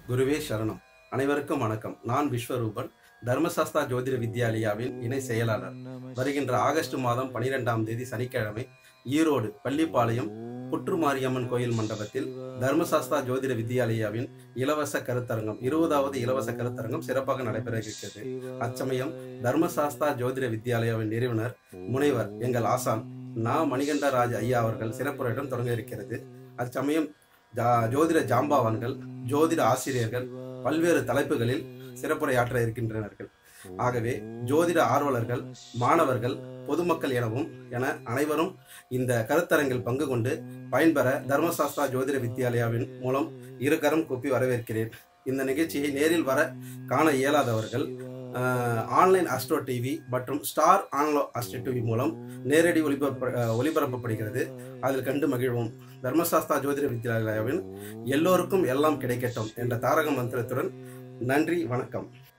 குருவே சரணம் அனைவருக்கும் வணக்கம் நான் விஸ்வரூபன் தர்மசாஸ்தா ஜோதிட வித்யாலயாவின் இணை செயலாளர் வருகின்ற ஆகஸ்ட் மாதம் பனிரெண்டாம் தேதி சனிக்கிழமை ஈரோடு பள்ளிப்பாளையம் புற்றுமாரியம்மன் கோயில் மண்டபத்தில் தர்மசாஸ்தா ஜோதிட வித்யாலயாவின் இலவச கருத்தரங்கம் இருபதாவது இலவச கருத்தரங்கம் சிறப்பாக நடைபெற இருக்கிறது அச்சமயம் தர்மசாஸ்தா ஜோதிட வித்யாலயாவின் நிறுவனர் முனைவர் எங்கள் ஆசான் நா மணிகண்டராஜ் ஐயா அவர்கள் சிறப்புரையுடன் தொடங்க இருக்கிறது அச்சமயம் ஜா- ஜோதிட ஜாம்பாவான்கள் ஜோதிட ஆசிரியர்கள் பல்வேறு தலைப்புகளில் சிறப்புரையாற்ற இருக்கின்றனர்கள் ஆகவே ஜோதிட ஆர்வலர்கள் மாணவர்கள் பொதுமக்கள் எனவும் என அனைவரும் இந்த கருத்தரங்கில் பங்கு கொண்டு பயன்பெற தர்மசாஸ்திரா ஜோதிட வித்யாலயாவின் மூலம் இருகரம் கூப்பி வரவேற்கிறேன் இந்த நிகழ்ச்சியை நேரில் வர காண இயலாதவர்கள் ஆஹ், ஆன்லைன் அஸ்ட்ரோ டிவி மற்றும் ஸ்டார் ஆன்லோ அஸ்ட்ரோ டிவி மூலம் நேரடி ஒளிபரப்பு அஹ், ஒளிபரப்பப்படுகிறது அதில் கண்டு மகிழ்வோம் தர்மசாஸ்தா ஜோதிட வித்யாலயாவின் எல்லோருக்கும் எல்லாம் கிடைக்கட்டும் என்ற தாரக மந்திரத்துடன் நன்றி வணக்கம்